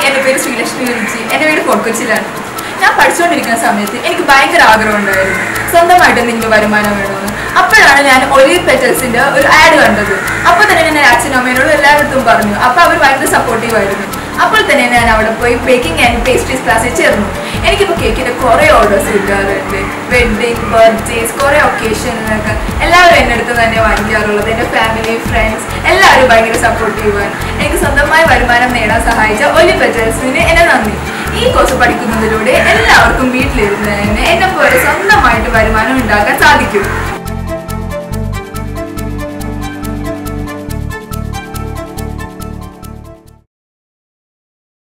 എൻ്റെ പേര് ശ്രീലക്ഷ്മി വിളിച്ചി എൻ്റെ വീട് ഫോർക്കൊച്ചിയിലാണ് ഞാൻ പഠിച്ചുകൊണ്ടിരിക്കുന്ന സമയത്ത് എനിക്ക് ഭയങ്കര ആഗ്രഹം ഉണ്ടായിരുന്നു സ്വന്തമായിട്ട് എന്തെങ്കിലും വരുമാനം വേണമെന്ന് അപ്പോഴാണ് ഞാൻ ഒലിവ് പെറ്റൽസിന്റെ ഒരു ആഡ് കണ്ടത് അപ്പോൾ തന്നെ ഞാൻ അച്ഛനും അമ്മയോടും എല്ലായിടത്തും പറഞ്ഞു അപ്പോൾ അവർ ഭയങ്കര സപ്പോർട്ടീവ് ആയിരുന്നു അപ്പോൾ തന്നെ ഞാൻ അവിടെ പോയി ബേക്കിംഗ് ആൻഡ് പേസ്ട്രീസ് ക്ലാസ്സിൽ ചേർന്നു എനിക്കിപ്പോൾ കേക്കിന്റെ കുറേ ഓർഡേഴ്സ് കിട്ടാറുണ്ട് വെഡിങ് ബർത്ത്ഡേസ് കുറേ ഒക്കേഷനിലൊക്കെ എല്ലാവരും എൻ്റെ അടുത്ത് തന്നെ വാങ്ങിക്കാറുള്ളത് എൻ്റെ ഫാമിലി ഫ്രണ്ട്സ് എല്ലാവരും ഭയങ്കര സപ്പോർട്ടീവാണ് എനിക്ക് സ്വന്തമായി വരുമാനം നേടാൻ സഹായിച്ച ഒലി പെറ്റൽസിന് എന്നെ നന്ദി ഈ കോഴ്സ് പഠിക്കുന്നതിലൂടെ എല്ലാവർക്കും വീട്ടിൽ